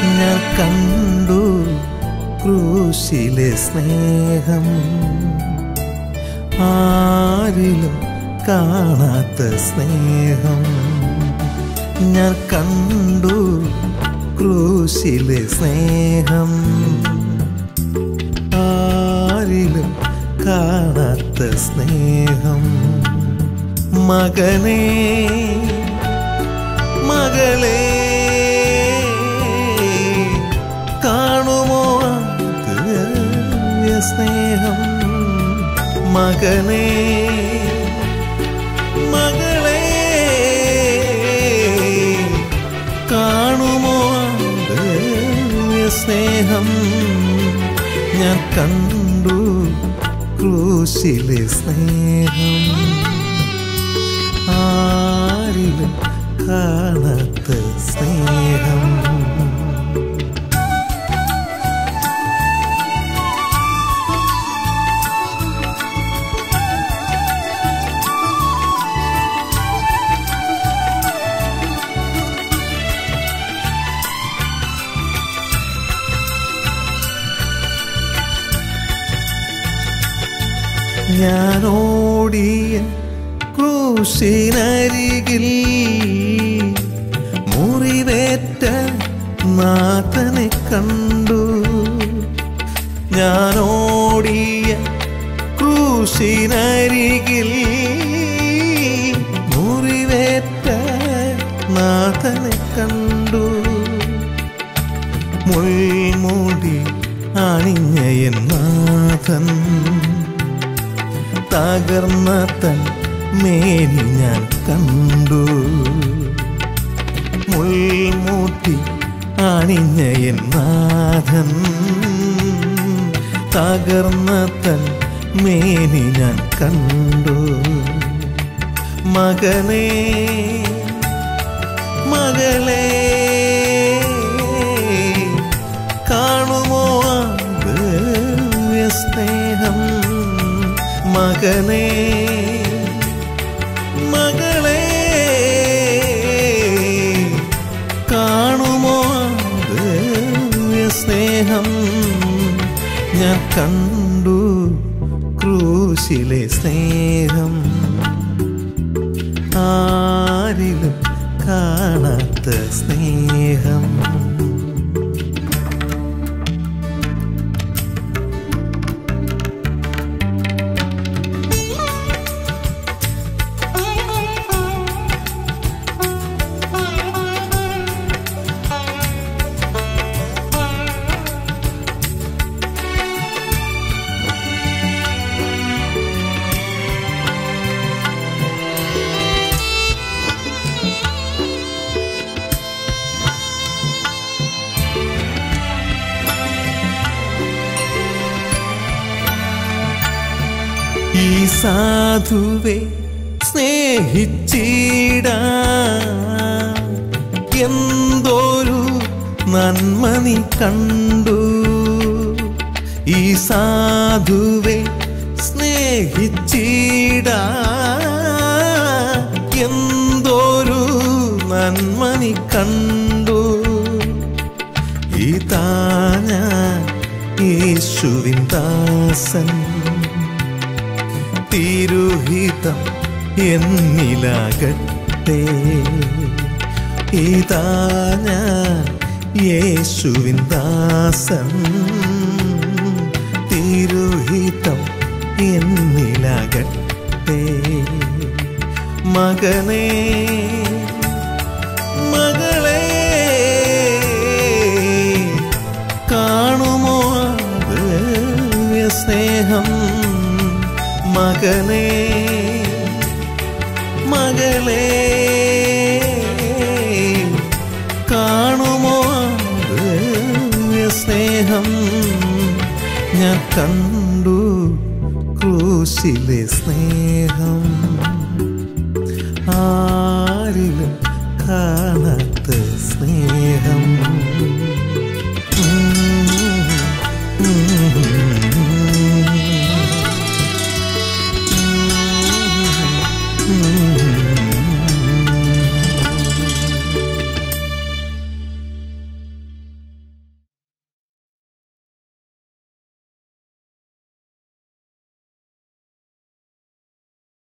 ഞാൻ കണ്ടു ക്രൂശിലെ സ്നേഹം ആരിലും കാണാത്ത സ്നേഹം ഞാൻ കണ്ടു ക്രൂശിലെ സ്നേഹം ആരിലും കാണാത്ത സ്നേഹം മകനേ മകളെ കാണുമോ ദിവ്യ സ്നേഹം മകനേ മകളെ കാണുമോ ദിവ്യ സ്നേഹം ഞാൻ കണ്ടു ക്രൂശിലെ സ്നേഹം ആരിലും കാണാത്ത സ്നേഹം ഞാനോടിയ ക്രൂശിനരികിൽ മുറിവേറ്റ നാഥനെ കണ്ടു ഞാനോടിയ ക്രൂശിനരികിൽ മുറിവേറ്റ നാഥനെ കണ്ടു മുൾമൂടി അണിഞ്ഞയൻ നാഥൻ തകർന്ന തൻ മേനി ഞാൻ കണ്ടു മുൾമൂട്ടി അണിഞ്ഞയൻ നാഥൻ തകർന്ന തൻ മേനി ഞാൻ കണ്ടു മകനേ മകളെ കാണുമോ ആ ദിവ്യ സ്നേഹം മകനേ മകളെ കാണുമോ ആ ദിവ്യ സ്നേഹം ഞാൻ കണ്ടു ക്രൂശിലെ സ്നേഹം ആരിലും കാണാത്ത സ്നേഹം ഈ സാധുവെ സ്നേഹിച്ചിട എന്തോരു നന്മ നീ കണ്ടു ഈ സാധുവെ സ്നേഹിച്ചിട എന്തോരു നന്മ നീ കണ്ടു ഈ താന യേശുവിൻ ദാസൻ തിരുഹിതം എന്നിലാകട്ടെ ഇതാ ഞാൻ യേശുവിൻ ദാസൻ തിരുഹിതം എന്നിലാകട്ടെ മകനേ മകളെ കാണുമോ ആ ദിവ്യ സ്നേഹം മകനേ മകളെ കാണുമോ ആ ദിവ്യ സ്നേഹം ഞാൻ കണ്ടു ക്രൂശിലെ സ്നേഹം ആരിലും കാണാത്ത